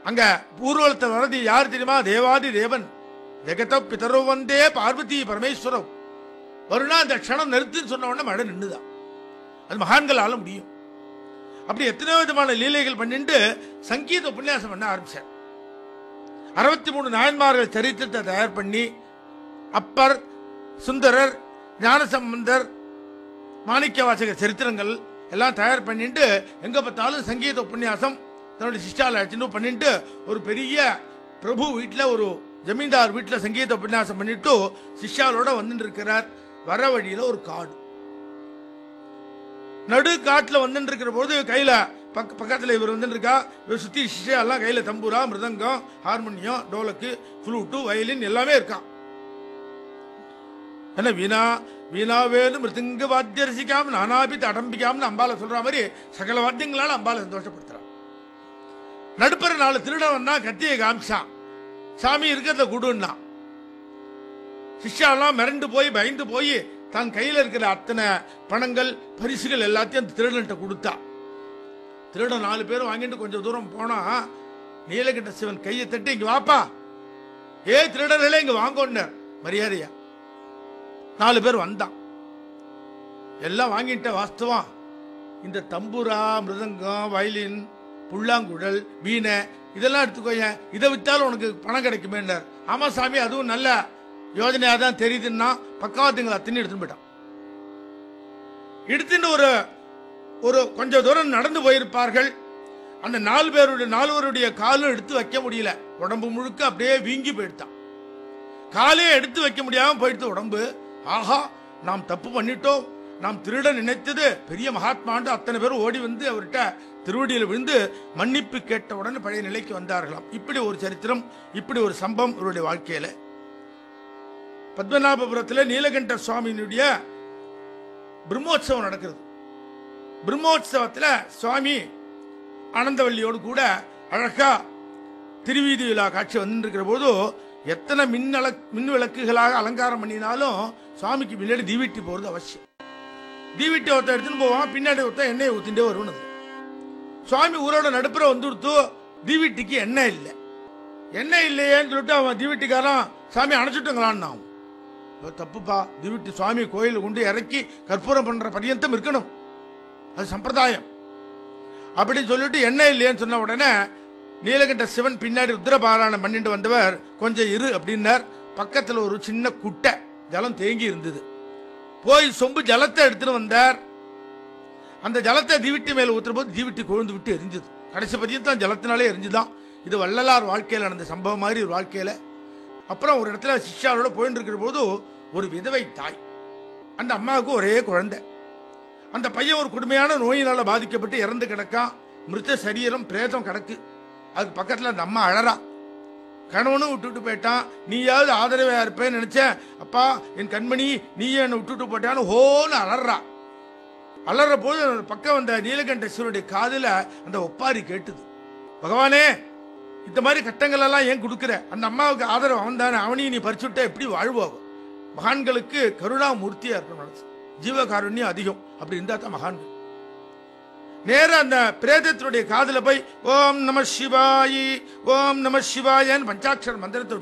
அங்க ஊர்வலத்தில் வரது யார் தெரியுமா தேவாதி தேவன் ஜெகத பிதரோ வந்தே பார்வதி பரமேஸ்வரம் வருணா அந்த க்ஷணம் நிறுத்துன்னு சொன்ன உடனே மழை நின்றுதான் அது மகான்களால முடியும் அப்படி எத்தனையோ விதமான லீலைகள் பண்ணிட்டு சங்கீத உபன்யாசம் பண்ண ஆரம்பிச்சார் அறுபத்தி மூணு நாயன்மார்கள் சரித்திரத்தை தயார் பண்ணி அப்பர் சுந்தரர் ஞானசம்பந்தர் மாணிக்க வாசகர் சரித்திரங்கள் எல்லாம் தயார் பண்ணிட்டு எங்க பார்த்தாலும் சங்கீத உபன்யாசம் தன்னுடைய சிஷ்டால அழைச்சிட்டு பண்ணிட்டு ஒரு பெரிய பிரபு வீட்டில் ஒரு ஜமீன்தார் வீட்டில் சங்கீத உபன்யாசம் பண்ணிட்டு சிஷ்யாலோட வந்துட்டு இருக்கிறார் வர வழியில ஒரு காடு நடு காட்டுல வந்துட்டு இருக்கிற போது கையில பக்க பக்கத்துல இவர் வந்துட்டு இருக்கா இவர் சுத்தி சிஷ்யா எல்லாம் கையில tambura mridangam harmonium dholak flute violin எல்லாமே இருக்கான் என்ன வீணா வீணாவேலு மிருதுங்க வாத்திய ரசிக்காம நானாபி அடம்பிக்காமனு அம்பால சொல்ற மாதிரி சகல வாத்தியங்களால அம்பால சந்தோஷப்படுத்துறான் நடுப்பற நாலு திருடன் வந்தா கத்தியை காமிச்சான் சாமி இருக்கிறத குடுன்னா சிஷ்யாலாம் மிரண்டு போய் பயந்து போய் தன் கையில இருக்கிற அத்தனை பணங்கள் பரிசுகள் எல்லாத்தையும் அந்த திருடன்ட்ட கொடுத்தா திருடன் நாலு பேரும் வாங்கிட்டு கொஞ்சம் தூரம் போனா நீலகண்ட சிவன் கையை தட்டி இங்க வாப்பா ஏ திருடர்களே இங்க வாங்கோன்னார் மரியாதையா நாலு பேர் வந்தான் எல்லாம் வாங்கிட்ட வாஸ்தவம் இந்த தம்புரா மிருதங்கம் வயலின் புல்லாங்குழல் வீணை இதெல்லாம் எடுத்துக்கோங்க இதை வித்தாலும் உனக்கு பணம் கிடைக்குமேன்னார் ஆமா சாமி அதுவும் நல்ல யோஜனையா தான் தெரியுதுன்னா பக்காவத்துங்களை அத்தனை எடுத்துன்னு போயிட்டான் எடுத்துட்டு ஒரு ஒரு கொஞ்சம் தூரம் நடந்து போயிருப்பார்கள் அந்த நாலு பேருடைய நால்வருடைய காலும் எடுத்து வைக்க முடியல உடம்பு முழுக்க அப்படியே வீங்கி போயிட்டான் காலே எடுத்து வைக்க முடியாம போயிடுத்து உடம்பு ஆஹா நாம் தப்பு பண்ணிட்டோம் நாம் திருட நினைத்தது பெரிய மகாத்மாண்டு அத்தனை பேரும் ஓடி வந்து அவர்கிட்ட திருவடியில் விழுந்து மன்னிப்பு கேட்ட உடனே பழைய நிலைக்கு வந்தார்களாம் இப்படி ஒரு சரித்திரம் இப்படி ஒரு சம்பவம் இவருடைய வாழ்க்கையில பத்மநாபபுரத்தில் நீலகண்ட சுவாமியினுடைய பிரம்மோற்சவம் நடக்கிறது பிரம்மோற்சவத்தில் சுவாமி ஆனந்தவல்லியோடு கூட அழகா திருவீதி விழா காட்சி வந்துருக்கிற போது எத்தனை மின்னல மின் விளக்குகளாக அலங்காரம் பண்ணினாலும் சுவாமிக்கு பின்னாடி தீவிட்டி போறது அவசியம் தீவிட்டி ஒருத்தன் எடுத்துன்னு போவான் பின்னாடி ஒருத்தன் எண்ணெயை ஊத்திட்டே வருவனது சுவாமி ஊரோட நடுப்புற வந்து கொடுத்து தீவிட்டிக்கு எண்ணெய் இல்லை எண்ணெய் இல்லையேன்னு சொல்லிட்டு அவன் தீவிட்டிக்காரன் சாமி அணைச்சிட்டுங்களான்னு அவன் இப்ப தப்புப்பா தீவிட்டி சுவாமி கோயில் கொண்டு இறக்கி கற்பூரம் பண்ற பரியந்தம் இருக்கணும் அது சம்பிரதாயம் அப்படின்னு சொல்லிட்டு எண்ணெய் இல்லையேன்னு சொன்ன உடனே நீலகண்ட சிவன் பின்னாடி ருத்ரபாராயணம் பண்ணிட்டு வந்தவர் கொஞ்சம் இரு அப்படின்னார் பக்கத்துல ஒரு சின்ன குட்டை ஜலம் தேங்கி இருந்தது போய் சொம்பு ஜலத்தை எடுத்துட்டு வந்தார் அந்த ஜலத்தை தீவிட்டி மேல ஊத்துற போது தீவிட்டி கொழுந்து விட்டு எரிஞ்சது கடைசி பதியம் தான் ஜலத்தினாலே எரிஞ்சுதான் இது வள்ளலார் வாழ்க்கையில நடந்த சம்பவம் மாதிரி ஒரு வாழ்க்கையில அப்புறம் ஒரு இடத்துல சிஷ்யாவோட போயிட்டு இருக்கிற போது ஒரு விதவை தாய் அந்த அம்மாவுக்கு ஒரே குழந்தை அந்த பையன் ஒரு கொடுமையான நோயினால பாதிக்கப்பட்டு இறந்து கிடக்கான் மிருத்த சரீரம் பிரேதம் கிடக்கு அதுக்கு பக்கத்துல அந்த அம்மா அழறா கணவனும் விட்டுட்டு போயிட்டான் நீயாவது ஆதரவா இருப்பேன்னு நினைச்சேன் அப்பா என் கண்மணி நீயே என்னை விட்டுட்டு போட்டான்னு ஹோன்னு அலறா அலற போது அந்த பக்கம் வந்த நீலகண்டேஸ்வருடைய காதுல அந்த ஒப்பாரி கேட்டுது பகவானே இந்த மாதிரி கட்டங்கள் எல்லாம் ஏன் கொடுக்குற அந்த அம்மாவுக்கு ஆதரவு அவன் தானே அவனையும் நீ பறிச்சுட்டா எப்படி வாழ்வாங்க மகான்களுக்கு கருணாமூர்த்தியா இருக்கணும் மனசு ஜீவகாருண்யம் அதிகம் அப்படி இருந்தா தான் மகான்கள் நேரா அந்த பிரேதத்தினுடைய காதுல போய் ஓம் நம சிவாயி ஓம் நம சிவாயன்னு பஞ்சாட்சர மந்திரத்தை